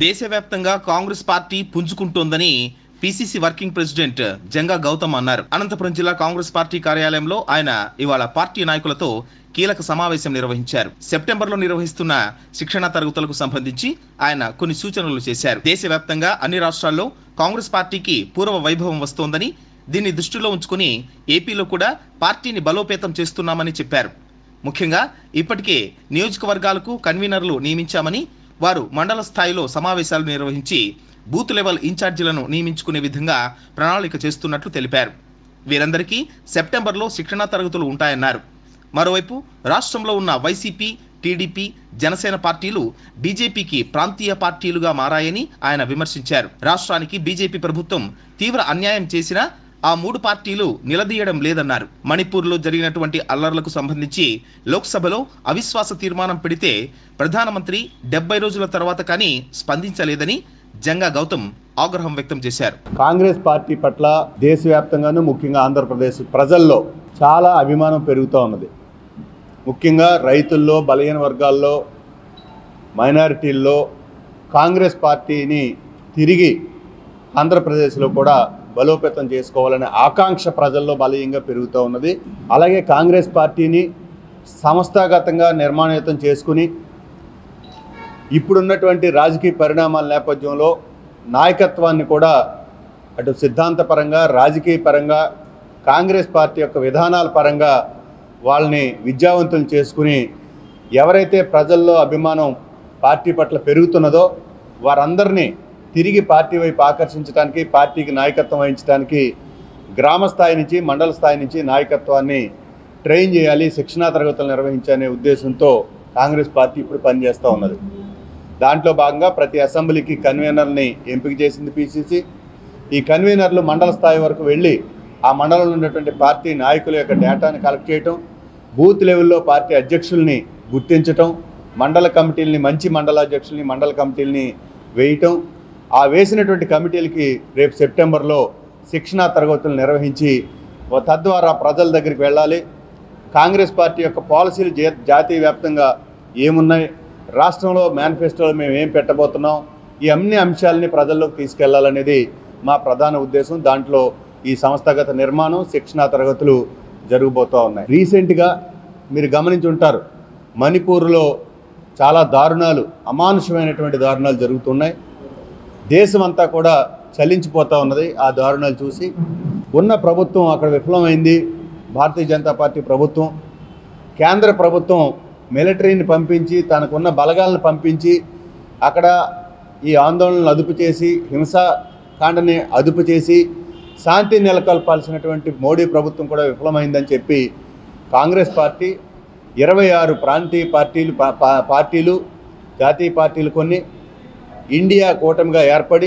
దేశవ్యాప్తంగా కాంగ్రెస్ పార్టీ పుంజుకుంటోందని PCC working president Janga Gautam అన్నారు అనంతపురం జిల్లా కాంగ్రెస్ పార్టీ కార్యాలయంలో ఆయన ఇవాళ పార్టీ నాయకులతో కీలక సమావేశం నిర్వహించారు సెప్టెంబర్లో నిర్వహిస్తున్న శిక్షణ తరగతులకు సంబంధించి ఆయన కొన్ని సూచనలు చేశారు దేశవ్యాప్తంగా అన్ని రాష్ట్రాల్లో కాంగ్రెస్ పార్టీకి పూర్వ వైభవం వస్తోందని దీన్ని దృష్టిలో ఉంచుకుని ఏపీలో కూడా పార్టీని బలోపేతం చేస్తున్నామని చెప్పారు ముఖ్యంగా ఇప్పటికే నియోజకవర్గాలకు కన్వీనర్లు నియమించామని వారు మండల స్థాయిలో సమావేశాలు నిర్వహించి బూత్ లెవెల్ ఇన్ఛార్జీలను నియమించుకునే విధంగా ప్రణాళిక చేస్తున్నట్లు తెలిపారు వీరందరికీ సెప్టెంబర్లో శిక్షణా తరగతులు ఉంటాయన్నారు మరోవైపు రాష్ట్రంలో ఉన్న వైసీపీ టీడీపీ జనసేన పార్టీలు బీజేపీకి ప్రాంతీయ పార్టీలుగా మారాయని ఆయన విమర్శించారు రాష్ట్రానికి బీజేపీ ప్రభుత్వం తీవ్ర అన్యాయం చేసినా ఆ మూడు పార్టీలు నిలదీయడం లేదన్నారు మణిపూర్లో జరిగినటువంటి అల్లర్లకు సంబంధించి లోక్సభలో అవిశ్వాస తీర్మానం పెడితే ప్రధానమంత్రి డెబ్బై రోజుల తర్వాత కానీ స్పందించలేదని జంగా గౌతమ్ ఆగ్రహం వ్యక్తం చేశారు కాంగ్రెస్ పార్టీ పట్ల దేశవ్యాప్తంగాను ముఖ్యంగా ఆంధ్రప్రదేశ్ ప్రజల్లో చాలా అభిమానం పెరుగుతూ ఉన్నది ముఖ్యంగా రైతుల్లో బలహీన వర్గాల్లో మైనారిటీల్లో కాంగ్రెస్ పార్టీని తిరిగి ఆంధ్రప్రదేశ్లో కూడా బలోపేతం చేసుకోవాలనే ఆకాంక్ష ప్రజల్లో బలీయంగా పెరుగుతూ ఉన్నది అలాగే కాంగ్రెస్ పార్టీని సంస్థాగతంగా నిర్మాణయుతం చేసుకుని ఇప్పుడున్నటువంటి రాజకీయ పరిణామాల నేపథ్యంలో నాయకత్వాన్ని కూడా అటు సిద్ధాంతపరంగా రాజకీయ పరంగా కాంగ్రెస్ పార్టీ యొక్క విధానాల పరంగా వాళ్ళని విద్యావంతులు చేసుకుని ఎవరైతే ప్రజల్లో అభిమానం పార్టీ పట్ల పెరుగుతున్నదో వారందరినీ తిరిగి పార్టీ వైపు ఆకర్షించడానికి పార్టీకి నాయకత్వం వహించడానికి గ్రామ స్థాయి నుంచి మండల స్థాయి నుంచి నాయకత్వాన్ని ట్రైన్ చేయాలి శిక్షణా తరగతులు నిర్వహించనే ఉద్దేశంతో కాంగ్రెస్ పార్టీ ఇప్పుడు పనిచేస్తూ ఉన్నది దాంట్లో భాగంగా ప్రతి అసెంబ్లీకి కన్వీనర్ని ఎంపిక చేసింది పిసిసి ఈ కన్వీనర్లు మండల స్థాయి వరకు వెళ్ళి ఆ మండలంలో ఉన్నటువంటి పార్టీ నాయకుల యొక్క డేటాను కలెక్ట్ చేయటం బూత్ లెవెల్లో పార్టీ అధ్యక్షుల్ని గుర్తించటం మండల కమిటీలని మంచి మండల అధ్యక్షుల్ని మండల కమిటీలని వేయటం ఆ వేసినటువంటి కమిటీలకి రేపు సెప్టెంబర్లో శిక్షణా తరగతులు నిర్వహించి ఓ తద్వారా ప్రజల దగ్గరికి వెళ్ళాలి కాంగ్రెస్ పార్టీ యొక్క పాలసీలు జే- జాతీయ వ్యాప్తంగా ఏమున్నాయి రాష్ట్రంలో మేనిఫెస్టోలో మేము ఏం పెట్టబోతున్నాం ఈ అన్ని అంశాలని ప్రజల్లోకి తీసుకెళ్లాలనేది మా ప్రధాన ఉద్దేశం దాంట్లో ఈ సంస్థాగత నిర్మాణం శిక్షణా తరగతులు జరగబోతూ ఉన్నాయి రీసెంట్గా మీరు గమనించి ఉంటారు మణిపూర్లో చాలా దారుణాలు అమానుషమైనటువంటి దారుణాలు జరుగుతున్నాయి దేశం అంతా కూడా చలించిపోతూ ఉన్నది ఆ దారుణాలు చూసి ఉన్న ప్రభుత్వం అక్కడ విఫలమైంది భారతీయ జనతా పార్టీ ప్రభుత్వం కేంద్ర ప్రభుత్వం మిలిటరీని పంపించి తనకున్న బలగాలను పంపించి అక్కడ ఈ ఆందోళనలు అదుపు చేసి హింసాకాండని అదుపు చేసి శాంతి నెలకొల్పాల్సినటువంటి మోడీ ప్రభుత్వం కూడా విఫలమైందని చెప్పి కాంగ్రెస్ పార్టీ ఇరవై ఆరు ప్రాంతీయ పార్టీలు పా- పా- పార్టీలు జాతీయ పార్టీలు కొన్ని ఇండియా కూటమిగా ఏర్పడి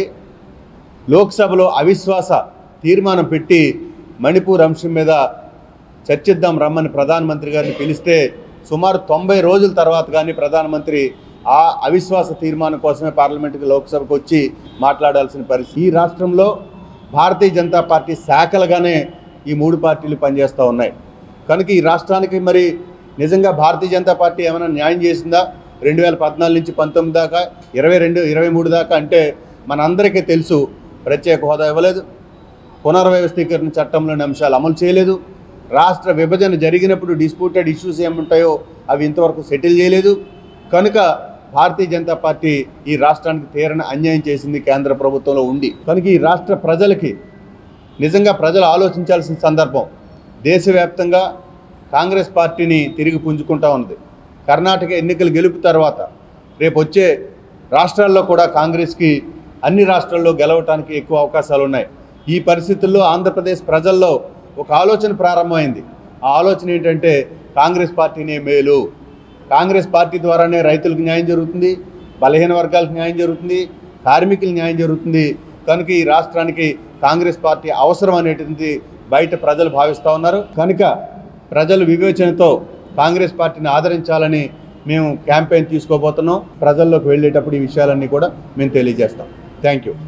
లోక్సభలో అవిశ్వాస తీర్మానం పెట్టి మణిపూర్ అంశం మీద చర్చిద్దాం రమ్మని ప్రధానమంత్రి గారిని పిలిస్తే సుమారు తొంభై రోజుల తర్వాత కానీ ప్రధానమంత్రి ఆ అవిశ్వాస తీర్మానం కోసమే పార్లమెంటుకి లోక్సభకు వచ్చి మాట్లాడాల్సిన పరిస్థితి ఈ రాష్ట్రంలో భారతీయ జనతా పార్టీ శాఖలుగానే ఈ మూడు పార్టీలు పనిచేస్తూ ఉన్నాయి కనుక ఈ రాష్ట్రానికి మరి నిజంగా భారతీయ జనతా పార్టీ ఏమైనా న్యాయం చేసిందా రెండు వేల పద్నాలుగు నుంచి పంతొమ్మిది దాకా ఇరవై రెండు ఇరవై మూడు దాకా అంటే మనందరికీ తెలుసు ప్రత్యేక హోదా ఇవ్వలేదు పునర్వ్యవస్థీకరణ చట్టంలోని అంశాలు అమలు చేయలేదు రాష్ట్ర విభజన జరిగినప్పుడు డిస్ప్యూటెడ్ ఇష్యూస్ ఏముంటాయో అవి ఇంతవరకు సెటిల్ చేయలేదు కనుక భారతీయ జనతా పార్టీ ఈ రాష్ట్రానికి తీరని అన్యాయం చేసింది కేంద్ర ప్రభుత్వంలో ఉండి కనుక ఈ రాష్ట్ర ప్రజలకి నిజంగా ప్రజలు ఆలోచించాల్సిన సందర్భం దేశవ్యాప్తంగా కాంగ్రెస్ పార్టీని తిరిగి పుంజుకుంటా ఉన్నది కర్ణాటక ఎన్నికలు గెలుపు తర్వాత రేపు వచ్చే రాష్ట్రాల్లో కూడా కాంగ్రెస్కి అన్ని రాష్ట్రాల్లో గెలవటానికి ఎక్కువ అవకాశాలు ఉన్నాయి ఈ పరిస్థితుల్లో ఆంధ్రప్రదేశ్ ప్రజల్లో ఒక ఆలోచన ప్రారంభమైంది ఆ ఆలోచన ఏంటంటే కాంగ్రెస్ పార్టీనే మేలు కాంగ్రెస్ పార్టీ ద్వారానే రైతులకు న్యాయం జరుగుతుంది బలహీన వర్గాలకు న్యాయం జరుగుతుంది కార్మికులకు న్యాయం జరుగుతుంది కనుక ఈ రాష్ట్రానికి కాంగ్రెస్ పార్టీ అవసరం అనేటువంటి బయట ప్రజలు భావిస్తూ ఉన్నారు కనుక ప్రజలు వివేచనతో కాంగ్రెస్ పార్టీని ఆదరించాలని మేము క్యాంపెయిన్ తీసుకోబోతున్నాం ప్రజల్లోకి వెళ్ళేటప్పుడు ఈ విషయాలన్నీ కూడా మేము తెలియజేస్తాం థ్యాంక్ యూ